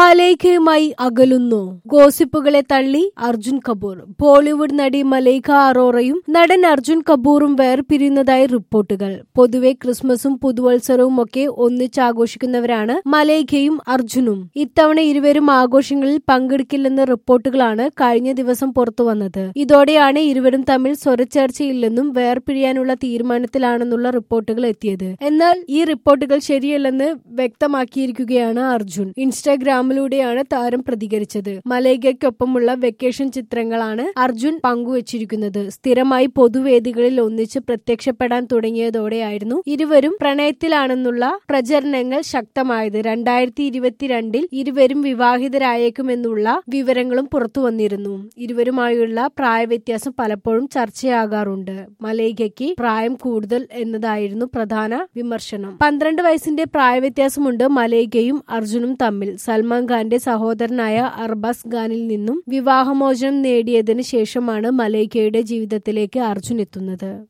മലൈഖയുമായി അകലുന്നു ഗോസിപ്പുകളെ തള്ളി അർജുൻ കപൂർ ബോളിവുഡ് നടി മലൈഖ അറോറയും നടൻ അർജുൻ കപൂറും വേർപിരിയുന്നതായി റിപ്പോർട്ടുകൾ പൊതുവെ ക്രിസ്മസും പുതുവത്സരവും ഒക്കെ ഒന്നിച്ചാഘോഷിക്കുന്നവരാണ് മലൈഖയും അർജുനും ഇത്തവണ ഇരുവരും ആഘോഷങ്ങളിൽ പങ്കെടുക്കില്ലെന്ന റിപ്പോർട്ടുകളാണ് കഴിഞ്ഞ ദിവസം പുറത്തുവന്നത് ഇതോടെയാണ് ഇരുവരും തമ്മിൽ സ്വരച്ചേർച്ചയില്ലെന്നും വേർപിരിയാനുള്ള തീരുമാനത്തിലാണെന്നുള്ള റിപ്പോർട്ടുകൾ എത്തിയത് എന്നാൽ ഈ റിപ്പോർട്ടുകൾ ശരിയല്ലെന്ന് വ്യക്തമാക്കിയിരിക്കുകയാണ് അർജുൻ ഇൻസ്റ്റാഗ്രാമിലൂടെയാണ് താരം പ്രതികരിച്ചത് മലൈകയ്ക്കൊപ്പമുള്ള വെക്കേഷൻ ചിത്രങ്ങളാണ് അർജുൻ പങ്കുവച്ചിരിക്കുന്നത് സ്ഥിരമായി പൊതുവേദികളിൽ ഒന്നിച്ച് പ്രത്യക്ഷപ്പെടാൻ തുടങ്ങിയതോടെയായിരുന്നു ഇരുവരും പ്രണയത്തിലാണെന്നുള്ള പ്രചരണങ്ങൾ ശക്തമായത് രണ്ടായിരത്തി ഇരുപത്തിരണ്ടിൽ ഇരുവരും വിവാഹിതരായേക്കുമെന്നുള്ള വിവരങ്ങളും പുറത്തു വന്നിരുന്നു ഇരുവരുമായുള്ള പ്രായവ്യത്യാസം പലപ്പോഴും ചർച്ചയാകാറുണ്ട് മലൈകയ്ക്ക് പ്രായം കൂടുതൽ എന്നതായിരുന്നു പ്രധാന വിമർശനം പന്ത്രണ്ട് വയസ്സിന്റെ പ്രായവ്യത്യാസമുണ്ട് മലൈകയും അർജുനും തമ്മിൽ സൽമാൻ ഖാന്റെ സഹോദരനായ അർബാസ് ഖാനിൽ നിന്നും വിവാഹമോചനം നേടിയതിനു ശേഷമാണ് മലൈകയുടെ ജീവിതത്തിലേക്ക് അർജുൻ എത്തുന്നത്